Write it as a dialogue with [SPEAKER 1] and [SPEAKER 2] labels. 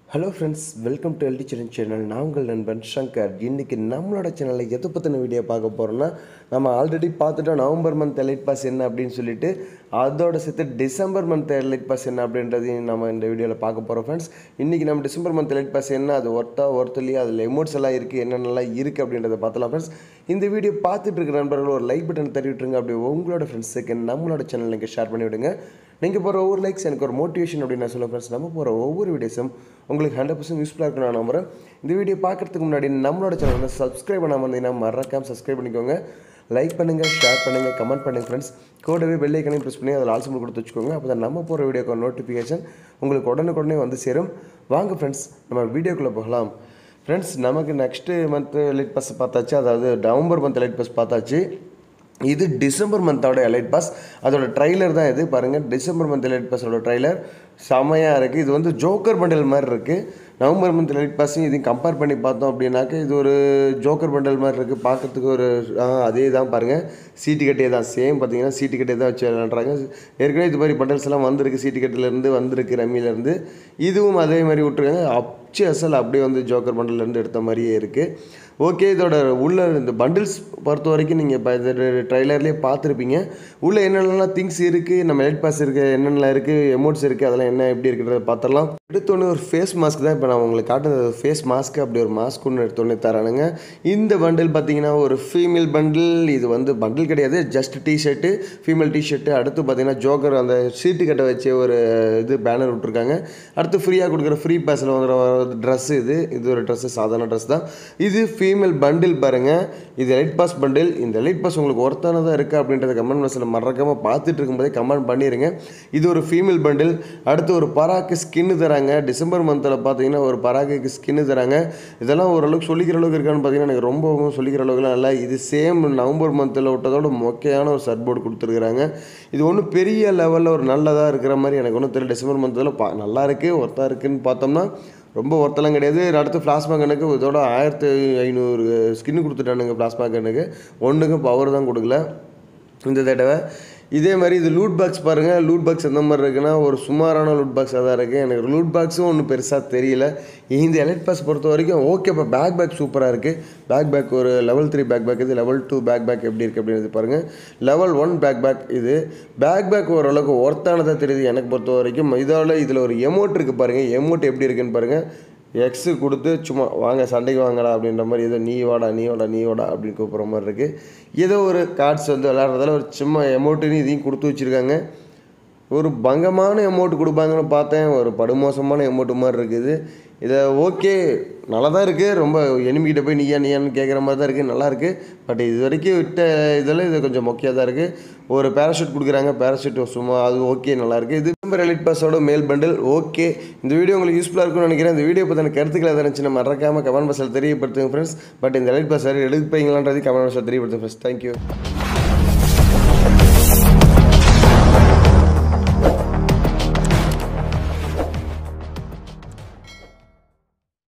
[SPEAKER 1] hello friends welcome to எல்டி சிரன் channel நான் உங்கள் நண்பன் சங்கர் இன்றைக்கி நம்மளோட சேனலில் எதை பற்றின வீடியோ பார்க்க போகிறோம்னா நம்ம ஆல்ரெடி பார்த்துட்டோம் நவம்பர் மந்த் எலைட் பாஸ் என்ன அப்படின்னு சொல்லிட்டு அதோட சேர்த்து டிசம்பர் மந்த் எலைட் பாஸ் என்ன அப்படின்றதையும் நம்ம இந்த வீடியோவில் பார்க்க போகிறோம் ஃப்ரெண்ட்ஸ் இன்றைக்கி நம்ம டிசம்பர் மந்த் எலைட் பாஸ் என்ன அது ஒர்த்தா ஒர்த்தலையே அதில் எமோட்ஸ் எல்லாம் இருக்குது என்னென்னலாம் இருக்குது அப்படின்றத பார்த்தலாம் ஃப்ரெண்ட்ஸ் இந்த வீடியோ பார்த்துட்டு இருக்கிற நண்பர்கள் ஒரு லைக் பட்டன் தட்டி விட்டுருங்க அப்படி உங்களோட ஃப்ரெண்ட்ஸுக்கு நம்மளோட சேனல் நீங்கள் ஷேர் பண்ணி விடுங்க நீங்கள் போகிற ஒவ்வொரு லைக்ஸ் எனக்கு ஒரு மோட்டிவேஷன் அப்படின்னு நான் சொல்லுவேன் ஃப்ரெண்ட்ஸ் நம்ம போகிற ஒவ்வொரு வீடியோஸும் உங்களுக்கு ஹண்ட்ரட் பர்சன்ட் யூஸ்ஃபுல்லாக இருக்கும் நான் நம்புறேன் இந்த வீடியோ பார்க்குறதுக்கு முன்னாடி நம்மளோட சேனல் வந்து சப்ஸ்கிரைப் பண்ணாமல் இருந்தீங்கன்னா மறக்காம சப்ஸ்கிரைப் பண்ணிக்கோங்க லைக் பண்ணுங்கள் ஷேர் பண்ணுங்கள் கமெண்ட் பண்ணுங்கள் ஃப்ரெண்ட்ஸ் கூடவே பெல் ஐக்கனையும் ப்ரெஸ் பண்ணி அதில் ஆல் சிம்பிள் கொடுத்து வச்சுக்கோங்க அப்போ தான் நம்ம போகிற வீடியோக்கு நோட்டிஃபிகேஷன் உங்களுக்கு உடனுக்குடனே வந்து சேரும் வாங்க ஃப்ரெண்ட்ஸ் நம்ம வீடியோக்குள்ளே போகலாம் ஃப்ரெண்ட்ஸ் நமக்கு நெக்ஸ்ட்டு மந்த் லைட் பாஸ் பார்த்தாச்சு அதாவது நவம்பர் மந்த் லைட் பாஸ் பார்த்தாச்சு இது டிசம்பர் மந்தோட எலைட் பாஸ் அதோட ட்ரைலர் தான் இது பாருங்கள் டிசம்பர் மந்த் எலைட் பாஸோட ட்ரைலர் செமையாக இருக்குது இது வந்து ஜோக்கர் பண்டல் மாதிரி இருக்குது நவம்பர் மந்த் எலைட் பாஸையும் இதையும் கம்பேர் பண்ணி பார்த்தோம் அப்படின்னாக்க இது ஒரு ஜோக்கர் பண்டல் மாதிரி இருக்குது பார்க்கறதுக்கு ஒரு ஆ, அதே தான் பாருங்கள் சீட்டு கட்டே தான் சேம் பார்த்தீங்கன்னா சீட்டு கட்டே தான் வச்சு விளாட்றாங்க ஏற்கனவே இது மாதிரி பண்டல்ஸ் எல்லாம் வந்திருக்கு சீட்டு கட்டிலேருந்து வந்திருக்கு ரம்மியிலேருந்து இதுவும் அதே மாதிரி விட்ருக்காங்க அச்சு அசல் அப்படியே வந்து ஜோக்கர் பண்டல்லேருந்து எடுத்த மாதிரியே இருக்குது ஓகே இதோட உள்ள இந்த பண்டில்ஸ் பொறுத்த வரைக்கும் நீங்கள் இப்போ இந்த ட்ரைலர்லேயே பார்த்துருப்பீங்க உள்ளே என்னென்னலாம் திங்ஸ் இருக்குது நம்ம எலைட் பாஸ் இருக்குது என்னென்னலாம் இருக்குது எமோட்ஸ் இருக்குது அதெல்லாம் என்ன எப்படி இருக்கிறத பார்த்துடலாம் எடுத்தோடனே ஒரு ஃபேஸ் மாஸ்க் தான் இப்போ நான் உங்களுக்கு காட்டுறது ஃபேஸ் மாஸ்க் அப்படி ஒரு மாஸ்க் ஒன்று எடுத்தோடனே தரானுங்க இந்த பண்டில் பார்த்தீங்கன்னா ஒரு ஃபீமேல் பண்டில் இது வந்து பண்டில் கிடையாது ஜஸ்ட் டிஷர்ட்டு ஃபீமேல் டிஷர்ட்டு அடுத்து பார்த்தீங்கன்னா ஜோக்கர் அந்த சீட்டு கட்ட வச்சு ஒரு இது பேனர் விட்ருக்காங்க அடுத்து ஃப்ரீயாக கொடுக்குற ஃப்ரீ பாஸில் வந்துற ட்ரெஸ் இது இது ஒரு ட்ரெஸ்ஸு சாதாரண ட்ரெஸ் தான் இது ஃபீமேல் பண்டில் பாருங்கள் இது லைட் பாஸ் பண்டில் இந்த லைட் பாஸ் உங்களுக்கு ஒருத்தானதாக இருக்குது அப்படின்றத கமெண்ட் பாக்ஸில் மறக்காமல் பார்த்துட்டு இருக்கும்போதே கமெண்ட் பண்ணிடுங்க இது ஒரு ஃபீமேல் பண்டில் அடுத்து ஒரு பராக்கு ஸ்கின்னு தராங்க டிசம்பர் மந்தில் பார்த்தீங்கன்னா ஒரு பராக்குக்கு ஸ்கின்னு தராங்க இதெல்லாம் ஓரளவுக்கு சொல்லிக்கிற அளவுக்கு இருக்கான்னு பார்த்தீங்கன்னா எனக்கு ரொம்பவும் சொல்லிக்கிற அளவுக்குலாம் இல்லை இது சேம் நவம்பர் மந்தில் விட்டதோட மொக்கையான ஒரு சர்ட் போர்டு கொடுத்துருக்குறாங்க இது ஒன்றும் பெரிய லெவலில் ஒரு நல்லதாக இருக்கிற மாதிரி எனக்கு ஒன்றும் தெரியல டிசம்பர் மந்தில் பா நல்லா இருக்குது ஒர்த்தாக இருக்குன்னு பார்த்தோம்னா ரொம்ப ஒர்த்தெல்லாம் கிடையாது அடுத்து பிளாஸ்மா கண்ணுக்கு இதோட ஆயிரத்தி ஐநூறு ஸ்கின்னு கொடுத்துட்டானுங்க பிளாஸ்மா கண்ணுக்கு ஒன்றுக்கு பவர் தான் கொடுக்கல இந்த தடவை இதே மாதிரி இது லூட் பாக்ஸ் பாருங்கள் லூட் பாக்ஸ் எந்த மாதிரி இருக்குன்னா ஒரு சுமாரான லூட் பாக்ஸாக தான் இருக்குது எனக்கு லூட் பாக்ஸும் ஒன்றும் பெருசாக தெரியல இந்த எலைட் பாஸ் பொறுத்த வரைக்கும் ஓகே இப்போ பேக் பேக் சூப்பராக இருக்குது பேக் பேக் ஒரு லெவல் த்ரீ பேக் பேக் இது லெவல் டூ பேக் பேக் எப்படி இருக்குது அப்படின்றது பாருங்கள் லெவல் ஒன் பேக் பேக் இது பேக் பேக் ஓரளவுக்கு ஒர்த்தானதாக தெரியுது எனக்கு பொறுத்த வரைக்கும் இதோட இதில் ஒரு எமோட் இருக்குது பாருங்கள் எமோட் எப்படி இருக்குன்னு பாருங்கள் எக்ஸு கொடுத்து சும்மா வாங்க சண்டைக்கு வாங்கடா அப்படின்ற மாதிரி ஏதோ நீ வாடா நீ வாடா நீ வாடா அப்படின்னு கூப்பிட்ற மாதிரி இருக்குது ஏதோ ஒரு கார்ட்ஸ் வந்து விளாட்றதால ஒரு சும்மா எமௌண்ட்டுன்னு இதையும் கொடுத்து வச்சுருக்காங்க ஒரு பங்கமான அமௌண்ட் கொடுப்பாங்கன்னு பார்த்தேன் ஒரு படுமோசமான அமௌண்ட் மாதிரி இருக்குது இதை ஓகே நல்லா தான் இருக்குது ரொம்ப எனிமிக்கிட்ட போய் நீயா நீயான்னு கேட்குற மாதிரி தான் இருக்குது நல்லா இருக்குது பட் இது வரைக்கும் விட்ட இதில் இது கொஞ்சம் மொக்கையாக தான் இருக்குது ஒரு பேராஷூட் கொடுக்குறாங்க பேராஷூட் சும்மா அது ஓகே நல்லா இருக்குது இது நம்பர் எலிட் பாஸோட மேல் பண்டில் ஓகே இந்த வீடியோ உங்களுக்கு யூஸ்ஃபுல்லாக இருக்கும்னு நினைக்கிறேன் இந்த வீடியோ பற்றின கருத்துக்கள் எதாவது இருந்துச்சுன்னா மறக்காமல் கமெண்ட் பாக்ஸில் தெரியப்படுத்துங்க ஃப்ரெண்ட்ஸ் பட் இந்த எலிட் பாஸ் எடுப்பீங்களான்றது கமெண்ட் பாக்ஸில் தெரியப்படுத்துங்க ஃப்ரெண்ட்ஸ் தேங்க்யூ